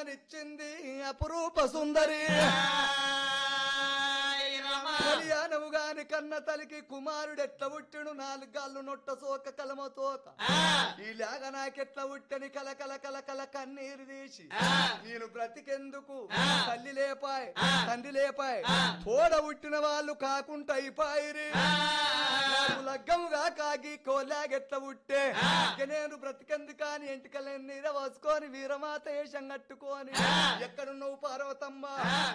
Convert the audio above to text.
జన్మనిచ్చింది అపురూప సుందరి కళ్యాణము గాని కన్న తలికి కుమారుడు ఎట్ల పుట్టిను నాలుగు గాళ్ళు నొట్ట సోక కలమ తోక ఈ లాగ నాకెట్ల పుట్టని కల కల కల కల కన్నీరు తీసి నేను బ్రతికెందుకు తల్లి లేపాయ్ తండ్రి లేపాయ్ తోడ పుట్టిన వాళ్ళు కాకుండా అయిపోయిరి నాకు లగ్గముగా కాగి కోలాగెట్ల పుట్టే ఇక నేను బ్రతికెందుకు కానీ ఎంటికలన్నీ నీర పోసుకొని వీరమాత వేషం కట్టుకొని ఎక్కడున్నావు పార్వతమ్మ